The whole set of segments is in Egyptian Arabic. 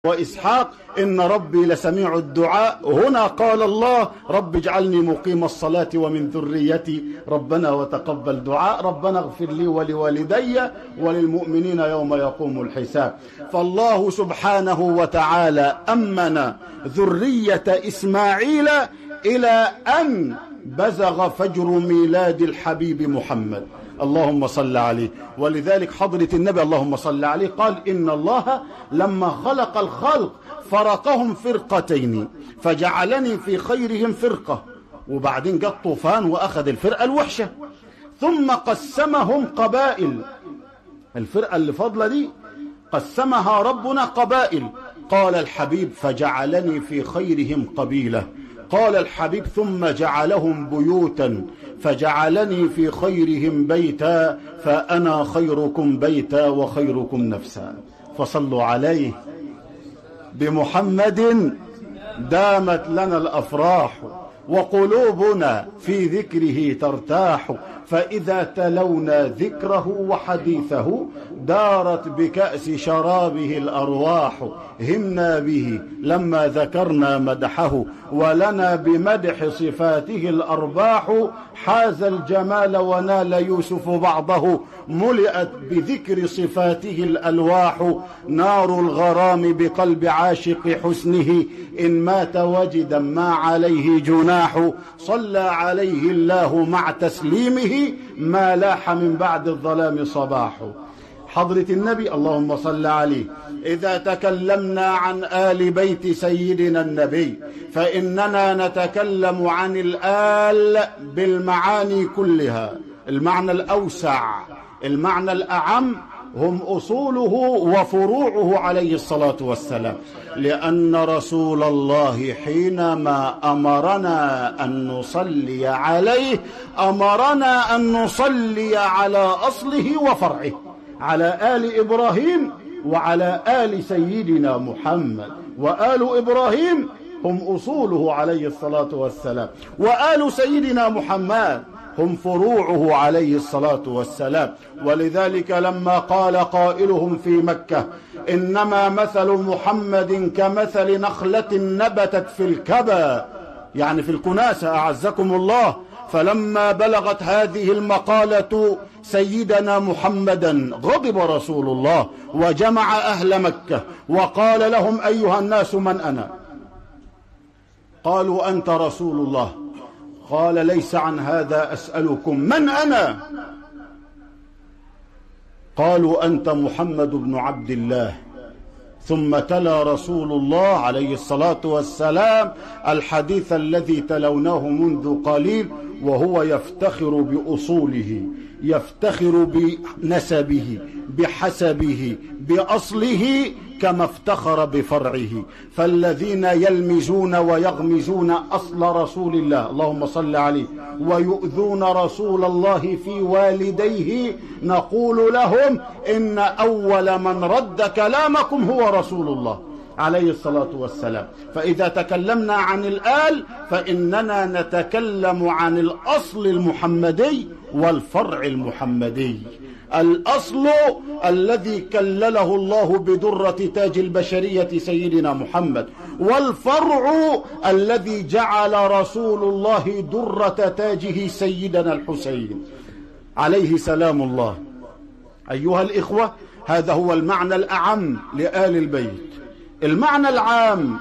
وإسحاق إن ربي لسميع الدعاء هنا قال الله رب اجعلني مقيم الصلاة ومن ذريتي ربنا وتقبل دعاء ربنا اغفر لي ولوالدي وللمؤمنين يوم يقوم الحساب فالله سبحانه وتعالى أمن ذرية إسماعيل إلى أن بزغ فجر ميلاد الحبيب محمد اللهم صل عليه ولذلك حضرة النبي اللهم صل عليه قال إن الله لما خلق الخلق فرقهم فرقتين فجعلني في خيرهم فرقة وبعدين جاء الطوفان وأخذ الفرقة الوحشة ثم قسمهم قبائل الفرقة اللي فضلة دي قسمها ربنا قبائل قال الحبيب فجعلني في خيرهم قبيلة قال الحبيب ثم جعلهم بيوتا فجعلني في خيرهم بيتا فأنا خيركم بيتا وخيركم نفسا فصلوا عليه بمحمد دامت لنا الأفراح وقلوبنا في ذكره ترتاح فإذا تلونا ذكره وحديثه دارت بكأس شرابه الأرواح همنا به لما ذكرنا مدحه ولنا بمدح صفاته الأرباح حاز الجمال ونال يوسف بعضه ملئت بذكر صفاته الألواح نار الغرام بقلب عاشق حسنه إن مات وجدا ما عليه جناح صلى عليه الله مع تسليمه ما لاح من بعد الظلام صباح حضرة النبي اللهم صل عليه إذا تكلمنا عن آل بيت سيدنا النبي فإننا نتكلم عن الآل بالمعاني كلها المعنى الأوسع المعنى الأعم هم أصوله وفروعه عليه الصلاة والسلام لأن رسول الله حينما أمرنا أن نصلي عليه أمرنا أن نصلي على أصله وفرعه على آل إبراهيم وعلى آل سيدنا محمد وآل إبراهيم هم أصوله عليه الصلاة والسلام وآل سيدنا محمد هم فروعه عليه الصلاة والسلام ولذلك لما قال قائلهم في مكة إنما مثل محمد كمثل نخلة نبتت في الكبى يعني في الكناسة أعزكم الله فلما بلغت هذه المقالة سيدنا محمدا غضب رسول الله وجمع أهل مكة وقال لهم أيها الناس من أنا قالوا أنت رسول الله قال ليس عن هذا أسألكم من أنا قالوا أنت محمد بن عبد الله ثم تلا رسول الله عليه الصلاة والسلام الحديث الذي تلوناه منذ قليل وهو يفتخر بأصوله يفتخر بنسبه بحسبه بأصله كما افتخر بفرعه فالذين يلمزون ويغمزون أصل رسول الله اللهم صل عليه ويؤذون رسول الله في والديه نقول لهم إن أول من رد كلامكم هو رسول الله عليه الصلاة والسلام فإذا تكلمنا عن الآل فإننا نتكلم عن الأصل المحمدي والفرع المحمدي الأصل الذي كلله الله بدرة تاج البشرية سيدنا محمد والفرع الذي جعل رسول الله درة تاجه سيدنا الحسين عليه سلام الله أيها الإخوة هذا هو المعنى الأعم لآل البيت المعنى العام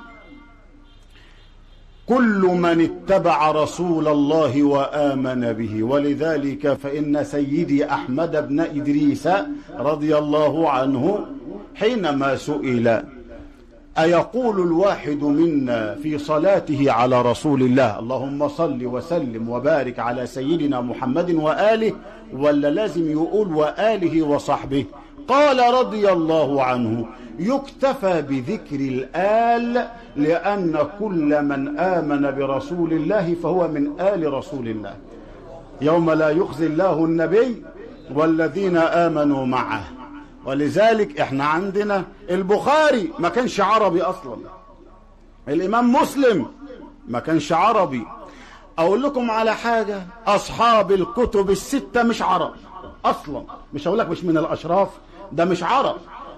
كل من اتبع رسول الله وآمن به ولذلك فإن سيدي أحمد بن إدريس رضي الله عنه حينما سئل أيقول الواحد منا في صلاته على رسول الله اللهم صل وسلم وبارك على سيدنا محمد وآله ولا لازم يقول وآله وصحبه قال رضي الله عنه يكتفى بذكر الآل لأن كل من آمن برسول الله فهو من آل رسول الله يوم لا يخزي الله النبي والذين آمنوا معه ولذلك احنا عندنا البخاري ما كانش عربي أصلا الإمام مسلم ما كانش عربي أقول لكم على حاجة أصحاب الكتب الستة مش عرب أصلا مش هقول لك مش من الأشراف ده مش عرب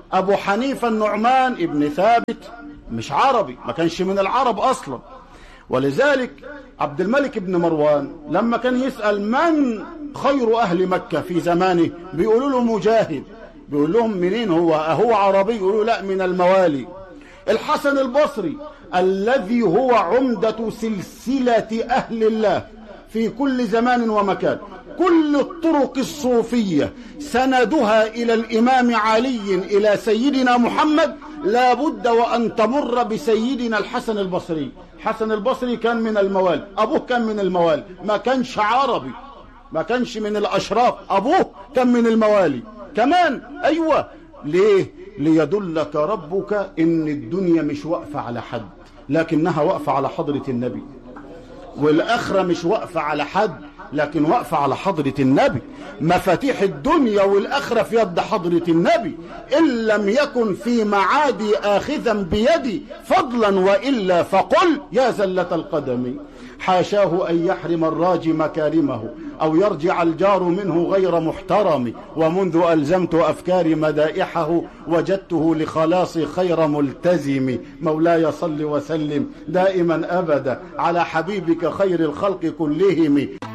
أبو حنيفة النعمان ابن ثابت مش عربي ما كانش من العرب أصلا ولذلك عبد الملك بن مروان لما كان يسأل من خير أهل مكة في زمانه بيقولوا له مجاهد بيقول لهم منين هو هو عربي يقولوا لا من الموالي الحسن البصري الذي هو عمدة سلسلة أهل الله في كل زمان ومكان كل الطرق الصوفية سندها إلى الإمام علي إلى سيدنا محمد لا بد وأن تمر بسيدنا الحسن البصري حسن البصري كان من الموال أبوه كان من الموال ما كانش عربي ما كانش من الأشراف أبوه كان من الموالي كمان أيوة ليه ليدلك ربك إن الدنيا مش واقفة على حد لكنها واقفة على حضرة النبي والآخرة مش واقفة على حد لكن واقفة على حضرة النبي مفاتيح الدنيا والآخرة في يد حضرة النبي إن لم يكن في معادي آخذا بيدي فضلا وإلا فقل يا زلة القدم حاشاه أن يحرم الراجي مكارمه أو يرجع الجار منه غير محترم ومنذ ألزمت أفكاري مدائحه وجدته لخلاصي خير ملتزم مولاي صل وسلم دائما أبدا على حبيبك خير الخلق كلهم